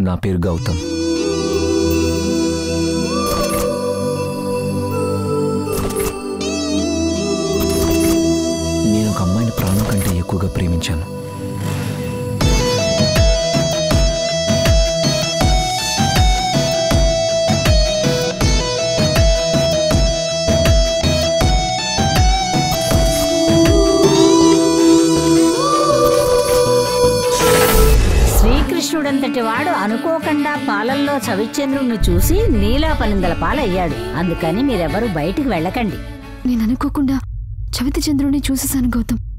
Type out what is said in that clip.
నా పేరు గౌతమ్ నేను ఒక అమ్మాయిని ప్రాణం కంటే ఎక్కువగా ప్రేమించాను శ్రీకృష్ణుడంతటి వాడు అనుకోకుండా పాలల్లో చవిచంద్రుణ్ణి చూసి నీలాపనిందల పాలయ్యాడు అందుకని మీరెవరూ బయటికి వెళ్ళకండి నేను అనుకోకుండా చవితి చంద్రుడిని చూసేశాను గౌతమ్